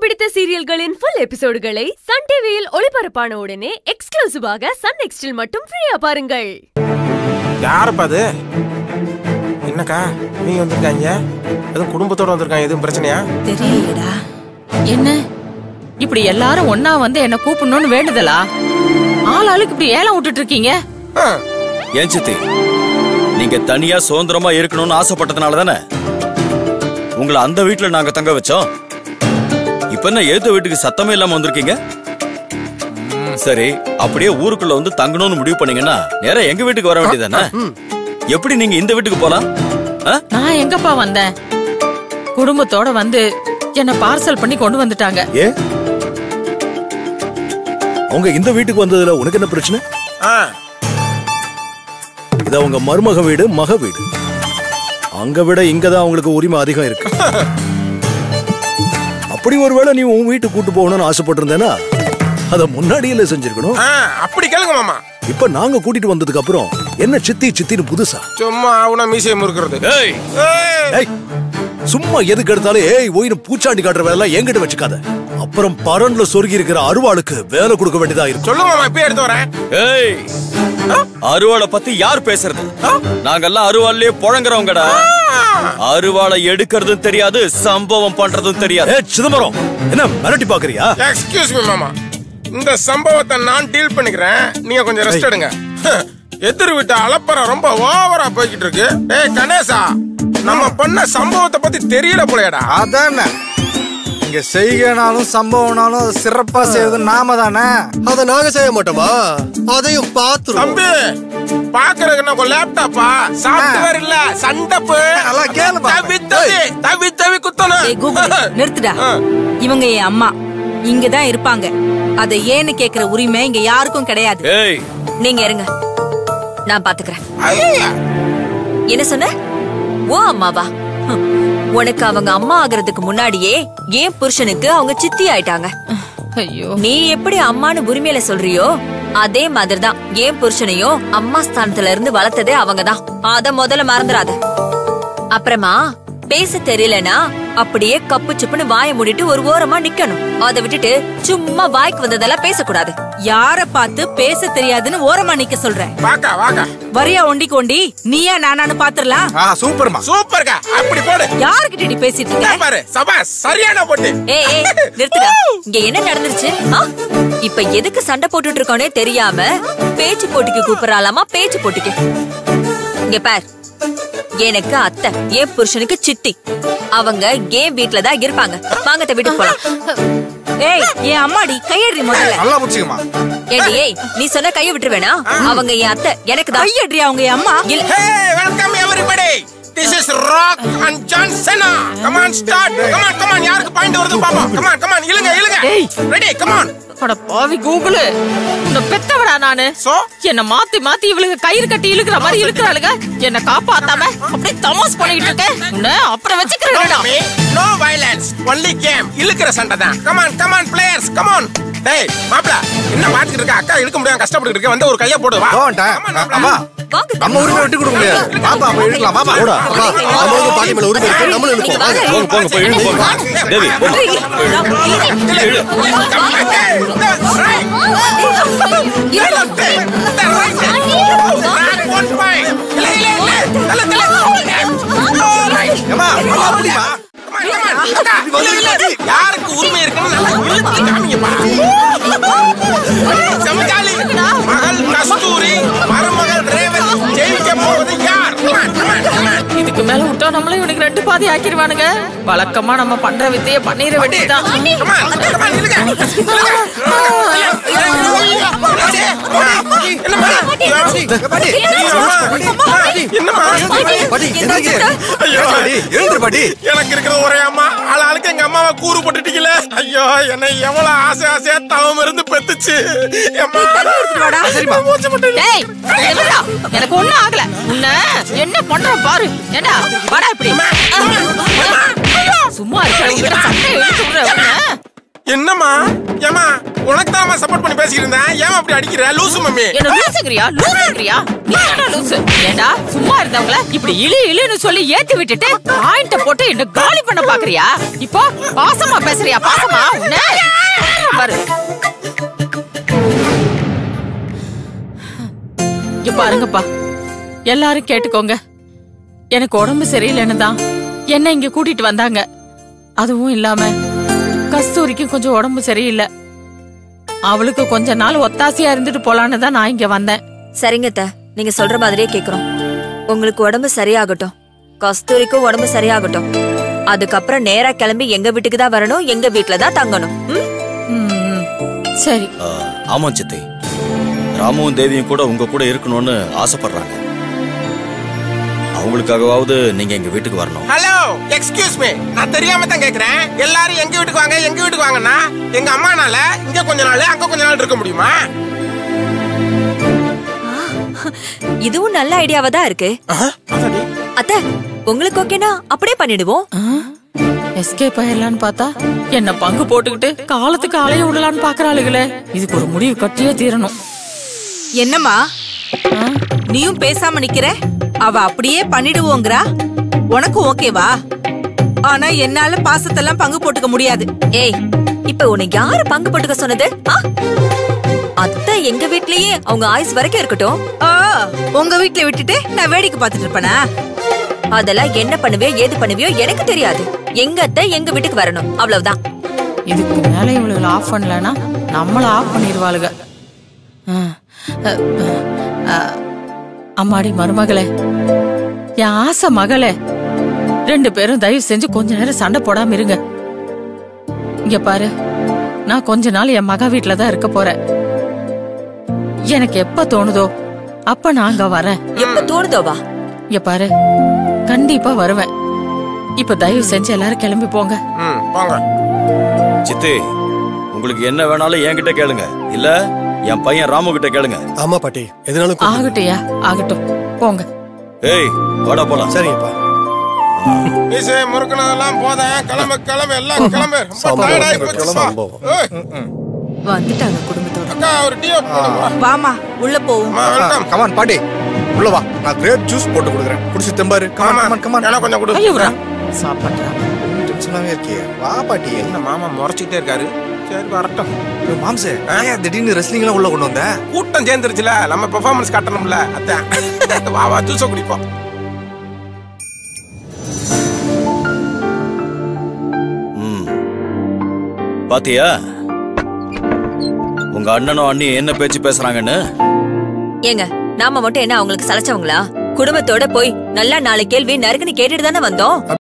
பிடித்த சீரியல்களின் full எபிசோடுகளை Sun டிவியில் ஒளிபரப்பான உடனே எக்ஸ்க்ளூசிவாக சன் நெக்ஸ்டில் மட்டும் ஃப்ரீயா பாருங்கள் யாருப்பா அது என்னக்கா நீங்க வந்திருக்காங்க எதுவும் குடும்பத்தோட வந்திருக்காங்க எதுவும் பிரச்சனையா தெரியலடா என்ன இப்படி எல்லாரும் ஒன்னா வந்து என்ன கூப்பிடணும்னு வேண்டுதலா ஆள் ஆளுக்கு இப்படி ஏலம் விட்டுட்டு இருக்கீங்க ஆ, ஏன் சித்தி நீங்க தனியா சுதந்திரமா இருக்கணும்னு ஆசைப்பட்டதுனால தானே உங்களை அந்த வீட்டுல நாங்க தங்க வச்சோம் இப்ப என்ன எழுத்த வீட்டுக்கு சத்தமே இல்லாம வந்திருக்கீங்க சரி அப்படியே ஊருக்குள்ள வந்து தங்கணும்னு முடிவு பண்ணீங்கன்னா நேரா எங்க வீட்டுக்கு வர வேண்டியதானே எப்படி நீங்க இந்த வீட்டுக்கு போலாம் ஆ? நான் எங்கப்பா வந்தேன் குடும்பத்தோட வந்து என்ன பார்சல் பண்ணி கொண்டு வந்துட்டாங்க ஏ அவங்க இந்த வீட்டுக்கு வந்ததுல உனக்கு என்ன பிரச்சனை ஆ, இது அவங்க மருமக வீடு மக வீடு அங்க விட இங்கதான் அவங்களுக்கு உரிமை அதிகம் இருக்கு அப்படி ஒருவேளை நீ உன் வீட்டுக்கு கூட்டு போகணும்னு ஆசைப்பட்டிருந்தேனா அத முன்னாடியே செஞ்சிருக்கணும் ஆ, அப்படி கேளுங்க மாமா இப்ப நாங்க கூட்டிட்டு வந்ததுக்கு அப்புறம் என்ன சித்தி சித்தின்னு புதுசா சும்மா அவனா மீசையை முறுக்கிறது ஏய் ஏய், ஏய் சும்மா எதுக்கு எடுத்தாலும் ஏய் ஒயின்னு பூச்சாண்டி காட்டுற வேலை எல்லாம் என்கிட்ட வச்சுக்காத அப்புறம் பரன்ல சொருகி இருக்கிற அருவாளுக்கு வேலை கொடுக்க வேண்டியதா இருக்கும் சொல்லுங்க மாமா இப்பயே எடுத்து வரேன் ஏய் அருவாளை பத்தி யார் பேசுறது நாங்கெல்லாம் அருவாள்லயே புழங்குறவங்கடா அருவாளை எடுக்கிறதும் தெரியாது சம்பவம் பண்றதும் தெரியாது ஏ சிதம்பரம் என்ன மிரட்டி பாக்குறியா எக்ஸ்கியூஸ் மீ மாமா இந்த சம்பவத்தை நான் டீல் பண்ணிக்கிறேன் நீங்க கொஞ்சம் ரெஸ்ட் எடுங்க எதிர் விட்ட அலப்பறம் ரொம்ப ஓவரா போய்கிட்டு இருக்கு ஏய் கணேசா நம்ம பண்ண சம்பவத்தை பத்தி தெரியல போலயடா அதானே இங்க செய்கனாலும் சம்பவம்னாலும் அதை சிறப்பா செய்வது நாம தானே அத நாங்க செய்ய மாட்டோமா அதையும் பாத்துருவோம் தம்பி பாக்குறதுக்கு நம்ம லேப்டாப்பா சாப்ட்வேர் இல்ல சண்டப்பு நல்லா கேளுப்பா. தவி தவி தவி தவி குத்தணும் ஏய் கூகுள் நிறுத்துடா ஆ. இவங்க என் அம்மா இங்க தான் இருப்பாங்க அத ஏன்னு கேக்குற உரிமை இங்க யாருக்கும் கிடையாது ஏய் நீங்க இருங்க நான் பாத்துக்கிறேன் ஐயா என்ன சொன்ன ஓ அம்மாவா ஹம். உனக்கு அவங்க அம்மா ஆகுறதுக்கு முன்னாடியே ஏன் புருஷனுக்கு அவங்க சித்தி ஆயிட்டாங்க ஐயோ நீ எப்படி அம்மான்னு உரிமையில சொல்றியோ அதே மாதிரிதான் ஏன் புருஷனையும் அம்மா ஸ்தானத்துல இருந்து வளர்த்ததே அவங்கதான் அத முதல்ல மறந்துடாத அப்புறமா பேச தெரியலனா அப்படியே கப்பு சுப்புன்னு வாயை மூடிட்டு ஒரு ஓரமா நிக்கணும் அத விட்டுட்டு சும்மா வாய்க்கு வந்ததெல்லாம் பேசக்கூடாது யார பார்த்து பேச தெரியாதுன்னு ஓரமா நிக்க சொல்றேன் வாக்கா வாக்கா வரியா ஒண்டி கொண்டி நீயா நானான்னு பாத்துரலாம் ஆ சூப்பர்மா சூப்பர்க்கா அப்படி போடு யாருக்கிட்ட நீ பேசிட்டு இங்க இருக்க பாரு சபாஸ் சரியான போட்டு ஏய் ஏய் நிறுத்துடா இங்க என்ன நடந்துருச்சு ஆ? இப்ப எதுக்கு சண்டை போட்டுட்டு இருக்கோனே தெரியாம பேச்சு போட்டிக்கு கூப்பிடறாலாமா பேச்சு போட்டிக்கு இங்க பார் எனக்கு அத்தை என் புருஷனுக்கு சித்தி அவங்க ஏன் வீட்ல தான் இருப்பாங்க வாங்கத்த வீட்டுக்கு போலாம் ஏய் என் அம்மாடி கையடி முதல்ல நல்லா புடிச்சுக்கமா ஏண்டி ஏய் நீ சொன்ன கைய விட்டுருவேனா அவங்க என் அத்தை எனக்கு தான் கையடி அவங்க என் அம்மா இல்ல hey welcome everybody this is Rock and John Cena come on start come on come on யாருக்கு பாயிண்ட் வருது பாப்போம் கம் ஆன் கம் ஆன் இழுங்க இழுங்க ஏய். ரெடி கம் ஆன் அட பாவி கூகுள் இந்த பெத்தவடா நானு சோ என்ன மாத்தி மாத்தி இவளுக்கு கயிறு கட்டி இழுக்கிற மாதிரி இழுக்கிறாளுங்க என்ன காப்பாத்தாம அப்படியே தமாஸ் பண்ணிட்டு இருக்கேன் உன்னை அப்புறம் வச்சுக்கிறேன் நோ வயலன்ஸ் ஒன்லி கேம் இழுக்கிற சண்டை தான் come on come on players come on டேய் மாப்ள என்ன பாத்துக்கிட்டு இருக்க அக்கா இழுக்க முடியாம கஷ்டப்பட்டு இருக்க வந்து ஒரு கைய போடு வா போன்டா Come on, மாப்ள. அம்மா வாங்க நம்ம உரிமை விட்டு கொடுக்க முடியாது பாப்பா அப்ப இழுக்கலாம் பாப்பா போடா. அப்பா நம்மளுக்கு பாட்டி மேல உரிமை இருக்கு நம்மளும் இருப்போம் வாங்க. போங்க போங்க போய் இழுங்க போங்க தேவி போங்க இழு, இழு. Come on, hey, that's right. Left, the right. Back one point. இல்ல, இல்ல, இல்ல. தல, தல. All right. ஏம்மா, நல்லா புடிமா. Come on, come on. அக்கா, இல்ல, இல்ல. யாருக்கு உரிமை இருக்குன்னு நல்லா இழுத்து காமிங்கப்பா. செமகாலி, மகள் கஸ்தூரி மருமகள் ரேவதி ஜெயிக்க போவது யார் Come on, come on, come on. இதுக்கு மேல விட்டா நம்மள இவனுக்கு ரெண்டு பாதி ஆக்கிடுவானுங்க வழக்கமா நம்ம பண்ற வித்தைய பண்ணிட வேண்டியதுதான் Come on, come on, இழுங்க. என்னம்மா? என்னம்மா? பாட்டி என்னாச்சு ஐயோ. பாட்டி எழுந்துரு பாட்டி எனக்கு இருக்கிற ஒரே அம்மா ஆள் ஆளுக்கு எங்க அம்மாவை கூறு போட்டுட்டீங்களே ஐயோ என்னை எவ்வளவு ஆசை ஆசையா தவம் இருந்து பெத்துச்சு அம்மா. மூச்சு முட்டுது. டேய் எவ்வளா? எனக்கு ஒண்ணும் ஆகல உன்ன என்ன பண்ற பாரு ஏண்டா வாடா இப்படி சும்மா இருக்க உங்ககிட்ட சட்டை இழுத்து விடுற உன்னை. என்னம்மா ஏமா உனக்கு தான் சப்போர்ட் பண்ணி பேசிட்டு இருந்தேன் ஏன் அப்படி அடிக்கிற லூசு மம்மி என்ன லூசுங்கிறியா லூசுங்கிறியா நீ என்ன லூசு ஏண்டா சும்மா இருந்தவங்கள இப்படி இழு இழுன்னு சொல்லி ஏத்தி விட்டுட்டு பாயிண்ட போட்டு என்ன காலி பண்ண பாக்குறியா இப்போ பாசமா பேசுறியா பாசமா உன்ன பாரு இங்க பாருங்கப்பா எல்லாரும் கேட்டுக்கோங்க எனக்கு உடம்பு சரியில்லைன்னு தான் என்ன இங்க கூட்டிட்டு வந்தாங்க அதுவும் இல்லாம கஸ்தூரிக்கும் கொஞ்சம் உடம்பு சரியில்லை அவளுக்கு கொஞ்ச நாள் ஒத்தாசையா இருந்துட்டு போலான்னு தான் நான் இங்க வந்தேன் சரிங்க அத்தை நீங்க சொல்ற மாதிரியே கேக்குறோம் உங்களுக்கு உடம்பு சரியாகட்டும் கஸ்தூரிக்கும் உடம்பு சரியாகட்டும் அதுக்கப்புறம் நேரா கிளம்பி எங்க வீட்டுக்கு தான் வரணும் எங்க வீட்டுல தான் தங்கணும் ம்? ம், சரி ஆ, ஆமா சித்தி ராமுவும் தேவியும் கூட உங்க கூட இருக்கணும்னு ஆசைப்படுறாங்க அவங்களுக்காகவாவது நீங்க எங்க வீட்டுக்கு வரணும் ஹலோ எக்ஸ்கியூஸ் மீ நான் தெரியாம தான் கேக்குறேன் எல்லாரும் எங்க வீட்டுக்கு வாங்க எங்க வீட்டுக்கு வாங்கன்னா எங்க அம்மானால இங்க கொஞ்ச நாள் அங்க கொஞ்ச நாள் இருக்க முடியுமா இதுவும் நல்ல ஐடியாவா தான் இருக்கு அத்தை உங்களுக்கு ஓகேனா அப்படியே பண்ணிடுவோம் எஸ்கேப் ஆயிடலான்னு பார்த்தா என்ன பங்கு போட்டுக்கிட்டு காலத்துக்கு அலைய விடலான்னு பாக்குறாளுகளே இதுக்கு ஒரு முடிவு கட்டியே தீரணும் என்னம்மா நீயும் பேசாம நிக்கிற அவ அப்படியே பண்ணிடுவோங்கிறா உனக்கு ஓகேவா ஆனா என்னால பாசத்தெல்லாம் பங்கு போட்டுக்க முடியாது ஏய் இப்ப உனக்கு யாரு பங்கு போட்டுக்க சொன்னது ஆ? அத்தை எங்க வீட்லயே அவங்க ஆயுஸ் வரைக்கும் இருக்கட்டும் ஆ, உங்க வீட்ல விட்டுட்டு நான் வேடிக்கை பார்த்துட்டு இருப்பேனா அதெல்லாம் என்ன பண்ணுவியோ ஏது பண்ணுவியோ எனக்கு தெரியாது எங்க அத்தை எங்க வீட்டுக்கு வரணும் அவ்வளவுதான் இதுக்கு மேல இவளுகளை ஆஃப் பண்ணலன்னா நம்மள ஆஃப் பண்ணிடுவாளுக ஆ, அ, அ, அம்மாடி மருமகளே என் ஆசை மகளே ரெண்டு பேரும் தயவு செஞ்சு கொஞ்ச நேரம் சண்டை போடாம இருங்க இங்க பாரு நான் கொஞ்ச நாள் என் மக வீட்ல தான் இருக்க போறேன் எனக்கு எப்ப தோணுதோ அப்ப நான் அங்க வரேன் எப்ப தோணுதோவா இங்க பாரு கண்டிப்பா வருவேன் இப்ப தயவு செஞ்சு எல்லாரும் கிளம்பி போங்க ம் போங்க சித்தி உங்களுக்கு என்ன வேணாலும் என்கிட்ட கேளுங்க இல்ல என் பையன் ராமு கிட்ட கேளுங்க ஆமா பாட்டி எதுனாலும் கூப்பிடுங்க. ஆகட்டும்யா ஆகட்டும் போங்க ஏய் வாடா போலாம் சரிங்கப்பா மீசு முறுக்குனதெல்லாம் போதேன் கிளம்பு கிளம்பு எல்லாம் கிளம்பு ரொம்ப சம்பவம், tired ஆகி போச்சு, கிளம்பு, பா. சம்பவம். ஏய், வந்துட்டாங்க குடும்பத்தோட அக்கா ஒரு டீ போடுமா வாமா உள்ள போவோம் வெல்கம் கமான் பாட்டி உள்ள வா நான் கிரேப் ஜூஸ் போட்டு கொடுக்குறேன் குடிச்சு தெம்பாரு கமான் கமான் கமான் எனக்கு கொஞ்சம் கொடு ஐயோ சாப்பிட்றா டென்ஷனாவே இருக்கியே வா பாட்டி என்ன மாமா முறைச்சிட்டே இருக்காரு சரி வரட்டும் ஐயோ, மாம்சே ஏன் திடீர்னு ரெஸ்லிங் எல்லாம் உள்ள கொண்டு வந்த கூட்டம் சேர்ந்துருச்சுல நம்ம பெர்ஃபார்மன்ஸ் காட்டணும்ல அதான் வா வா ஜூஸை குடிப்போம் ம் பாத்தியா உங்க அண்ணனும் அண்ணியும் என்ன பேச்சு பேசுறாங்கன்னு ஏங்க நாம மட்டும் என்ன அவங்களுக்கு சலைச்சவங்களா குடும்பத்தோட போய் நல்லா நாலு கேள்வி நறுக்குன்னு கேட்டுட்டு தானே வந்தோம்